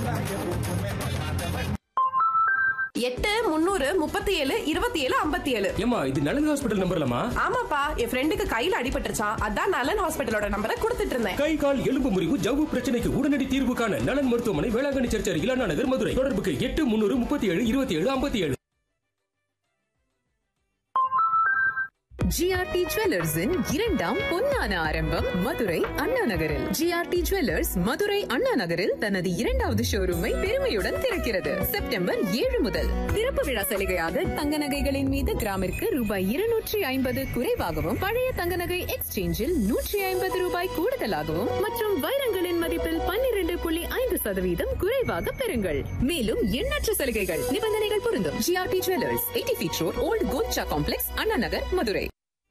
எட்டு முந்நூறு முப்பத்தி ஏழு இருபத்தி ஏழு ஐம்பத்தி ஏழு ஏமா இது நலன் ஹாஸ்பிட்டல் நம்பர்லமா ஆமாப்பா என் ஃப்ரெண்டுக்கு கையில அடிபட்டுருச்சான் அதான் நலன் ஹாஸ்பிட்டலோட நம்பரை கொடுத்துட்டு இருந்தேன் கை கால் எலும்பு முறிவு ஜவ்வு பிரச்சனைக்கு உடனடி தீர்வு காண நலன் மருத்துவமனை வேளாங்கண்ணி சர்ச் அருகில் அண்ணா நகர் மதுரை தொடர்புக்கு எட்டு முன்னூறு முப்பத்தி ஏழு இருபத்தி ஏழு ஐம்பத்தி ஏழு ஜிஆர்டி ஜுவல்லர்ஸின் இரண்டாம் பொன்னான ஆரம்பம் மதுரை அண்ணா நகரில் ஜிஆர்டி ஜுவல்லர்ஸ் மதுரை அண்ணா நகரில் தனது இரண்டாவது ஷோரூமை பெருமையுடன் திறக்கிறது செப்டம்பர் ஏழு முதல் திறப்பு விழா சலுகையாக தங்க நகைகளின் மீது கிராமிற்கு ரூபாய் இருநூற்றி ஐம்பது குறைவாகவும் பழைய தங்க நகை எக்ஸ்சேஞ்சில் நூற்றி ஐம்பது ரூபாய் கூடுதலாகவும் மற்றும் வைரங்களின் மதிப்பில் பன்னிரண்டு புள்ளி ஐந்து சதவீதம் குறைவாக பெறுங்கள் மேலும் எண்ணற்ற சலுகைகள் நிபந்தனைகள் பொருந்தும் GRT jewellers eighty feet road old Kolcha complex Anna Nagar Madurai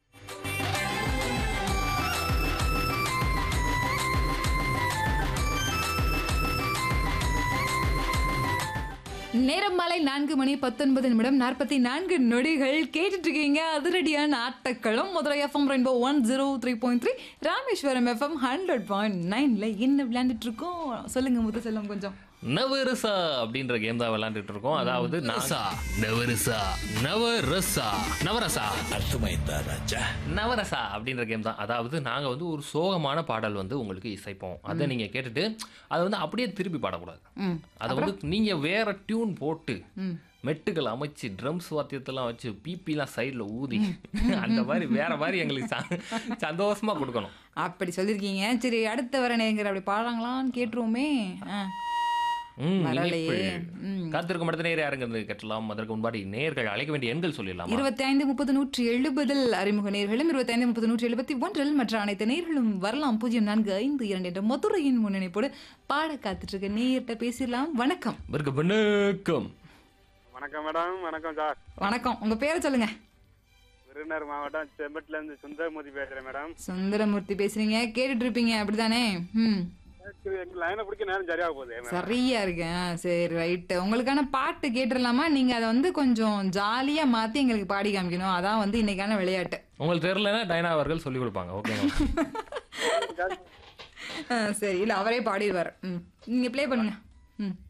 நேரம் மாலை நான்கு மணி பத்தொன்பது நிமிடம் நாற்பத்தி நான்கு நொடிகள் கேட்டுட்டு இருக்கீங்க அதிரடியான ஆட்டக்களம் Madurai FM Rainbow one zero three point three Rameswaram FM hundred point நைன்ல என்ன விளையாண்டுட்டு இருக்கோம் சொல்லுங்க முத்து செல்லம் கொஞ்சம் நவரசா அப்படின்ற கேம் தான் விளையாண்டுட்டு இருக்கோம் அதாவது நவரசா நவரசா நவரசா நவரசா அர்த்தமைந்தா ராஜா நவரசா அப்படின்ற கேம் தான் அதாவது நாங்கள் வந்து ஒரு சோகமான பாடல் வந்து உங்களுக்கு இசைப்போம் அதை நீங்கள் கேட்டுட்டு அதை வந்து அப்படியே திருப்பி பாடக்கூடாது அதை வந்து நீங்கள் வேற டியூன் போட்டு மெட்டுகள் அமைச்சு ட்ரம்ஸ் வாத்தியத்தெல்லாம் வச்சு பிபிலாம் சைடில் ஊதி அந்த மாதிரி வேற மாதிரி எங்களுக்கு ச- சந்தோஷமா கொடுக்கணும் அப்படி சொல்லியிருக்கீங்க சரி அடுத்த வர நேங்கிற அப்படி பாடுறாங்களான்னு கேட்டுருவோமே ஆ. ம், வரலையே. இனிப்பு. ம். காத்திருக்கும் இடத்த நேரே யாருங்கிறது கட்டலாம் அதற்கு முன்பாடி நேர்கள் அழைக்க வேண்டிய எண்கள் சொல்லிடலாமா இருபத்தி ஐந்து முப்பது நூற்றி எழுபதில் அறிமுக நேர்களும் இருபத்தி ஐந்து முப்பது நூற்றி எழுபத்தி ஒன்றில் மற்ற அனைத்து நேர்களும் வரலாம் பூஜ்ஜியம் நான்கு ஐந்து இரண்டு என்ற மதுரையின் முன்னணிப்போடு பாட காத்துட்டு இருக்க நேர்கிட்ட பேசிடலாம் வணக்கம் இவருக்கு வணக்கம் வணக்கம் மேடம் வணக்கம் சார் வணக்கம் உங்க பேரை சொல்லுங்க விருதுநகர் மாவட்டம் செம்பட்டுல இருந்து சுந்தரமூர்த்தி பேசுறேன் மேடம் சுந்தரமூர்த்தி பேசுறீங்க கேட்டுட்டு இருப்பீங்க அப்படிதானே ம் லைனை பிடிக்க நேரம் சரியாக போகுது மேடம். சரியா இருக்கேன் சரி ரைட்டு உங்களுக்கான பாட்டு கேட்டுடலாமா நீங்க அதை வந்து கொஞ்சம் ஜாலியா மாத்தி எங்களுக்கு பாடி காமிக்கணும் அதான் வந்து இன்னைக்கான விளையாட்டு உங்களுக்கு தெரியலன்னா டைனா அவர்கள் சொல்லிக் கொடுப்பாங்க ஓகேவா ஆ, சரி இல்ல அவரே பாடிடுவார் ம் நீங்க ப்ளே பண்ணுங்க ம்